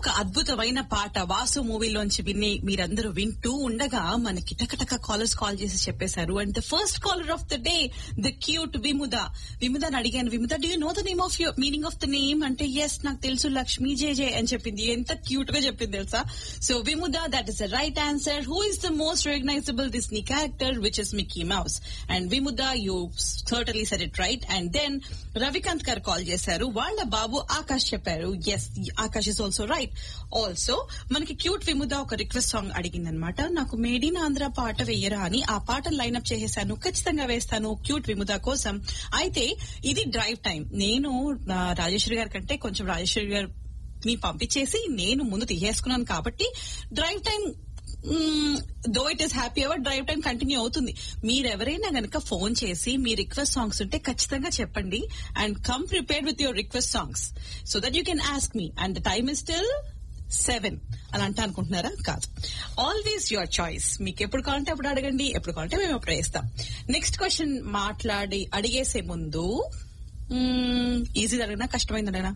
ఒక అద్భుతమైన పాట వాసు మూవీలోంచి విని మీరందరూ వింటూ ఉండగా మనకి టకటక కాలర్స్ కాల్ చేసి చెప్పేశారు and the first caller of the day the cute Vimuda Vimuda అడిగాను Vimuda do you know the name of your meaning of the name అంటే ఎస్ నాకు తెలుసు లక్ష్మీ జే జే అని చెప్పింది ఎంత క్యూట్ గా చెప్పింది తెలుసా so Vimuda that is the right answer who is the most recognizable Disney character which is Mickey Mouse and Vimuda you certainly said it right and then Ravikanth గారు కాల్ చేశారు వాళ్ళ బాబు ఆకాష్ చెప్పారు yes Akash is also right also మనకి cute Vimuda ఒక request song అడిగిందనమాట నాకు made in Andhra పాట వేయరా అని ఆ పాటను లైన్అప్ చేసేసాను ఖచ్చితంగా వేస్తాను క్యూట్ విముద కోసం అయితే ఇది డ్రైవ్ టైం నేను ఆ, రాజేశ్వరి గారి కంటే కొంచెం రాజేశ్వరి గారు ని పంపించేసి నేను ముందు తీసేసుకున్నాను కాబట్టి drive time though it is happy hour drive time continue అవుతుంది మీరెవరైనా గనక ఫోన్ చేసి మీ రిక్వెస్ట్ సాంగ్స్ ఉంటే ఖచ్చితంగా చెప్పండి and come prepared with your request songs so that you can ask me and the time is still seven అలా అంటే అనుకుంటున్నారా కాదు ఆల్వేస్ యువర్ చాయిస్ మీకు ఎప్పుడు కావాలంటే అప్పుడు అడగండి ఎప్పుడు కావాలంటే మేము అప్పుడు వేస్తాం నెక్స్ట్ క్వశ్చన్ మాట్లాడి అడిగేసే ముందు ఈజీ అడిగినా కష్టమైంది అడిగినా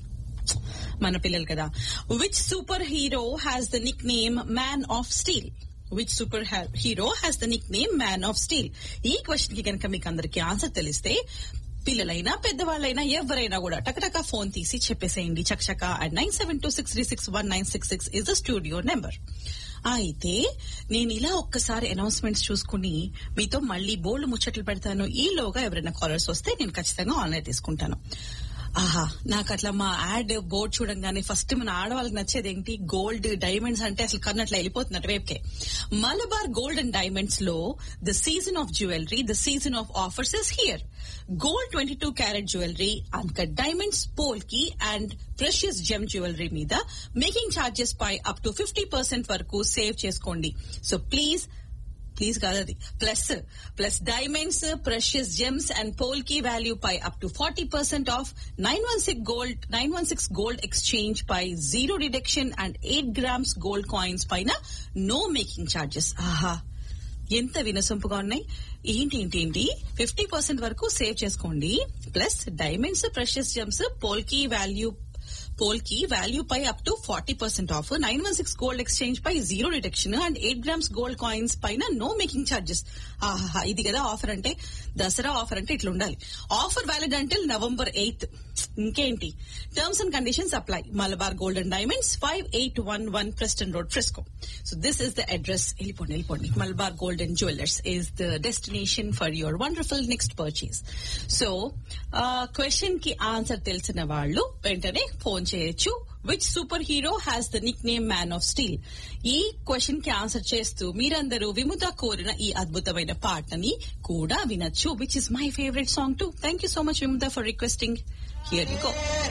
మన పిల్లలు కదా which super hero has the nickname Man of Steel which super hero has the nickname Man of Steel ఈ క్వశ్చన్ కి కనుక మీకు అందరికి ఆన్సర్ తెలిస్తే పిల్లలైనా పెద్దవాళ్ళైనా ఎవరైనా కూడా టకటక ఫోన్ తీసి చెప్పేసేయండి చకచక and nine seven two six three six one nine six six is the studio number అయితే నేను ఇలా ఒక్కసారి అనౌన్స్మెంట్స్ చూసుకుని మీతో మళ్ళీ బోల్డ్ ముచ్చట్లు పెడతాను ఈలోగా ఎవరైనా కాలర్స్ వస్తే నేను ఖచ్చితంగా ఆన్లైన్ తీసుకుంటాను ఆహా నాకు అట్లా మా యాడ్ బోర్డ్ చూడంగానే ఫస్ట్ మన ఆడవాళ్ళకి నచ్చేది ఏంటి గోల్డ్ డైమండ్స్ అంటే అసలు కన్నట్లు వెళ్ళిపోతున్నట్టు వైపుకే మలబార్ గోల్డ్ అండ్ డైమండ్స్ లో the season of jewellery the season of offers is here gold twenty two carat jewellery uncut diamonds polki and precious gem jewellery మీద మేకింగ్ ఛార్జెస్ పై అప్ టు ఫిఫ్టీ పర్సెంట్ వరకు save చేసుకోండి so please please కాదు అది plus plus diamonds precious gems and polki value పై up to forty percent off nine one six gold nine one six gold exchange పై zero deduction and eight grams gold coins పైన no making charges ఆహా ఎంత వినసొంపుగా ఉన్నాయి ఏంటి ఏంటి ఏంటి ఫిఫ్టీ పర్సెంట్ వరకు సేవ్ చేసుకోండి plus diamonds precious gems polki value polki value పై up to forty percent off nine one six gold exchange పై zero deduction and eight grams gold coins పైన నో మేకింగ్ ఛార్జెస్ ఆహా ఇది కదా ఆఫర్ అంటే Dasara offer అంటే ఇట్లా ఉండాలి ఆఫర్ వ్యాలిడ్ అంటే నవంబర్ ఎయిత్ ఇంకేంటి terms and conditions apply Malabar gold and diamonds five eight one one Preston road Fresco so this is the address వెళ్ళిపోండి వెళ్ళిపోండి Malabar gold and jewellers is the destination for your wonderful next purchase so question కి answer తెలిసిన వాళ్ళు వెంటనే phone చేయొచ్చు which super hero has the nickname Man of Steel ఈ question కి answer చేస్తూ మీరందరూ విముత కోరిన ఈ అద్భుతమైన పాటని కూడా వినొచ్చు which is my favourite song too thank you so much Vimutha for requesting here you go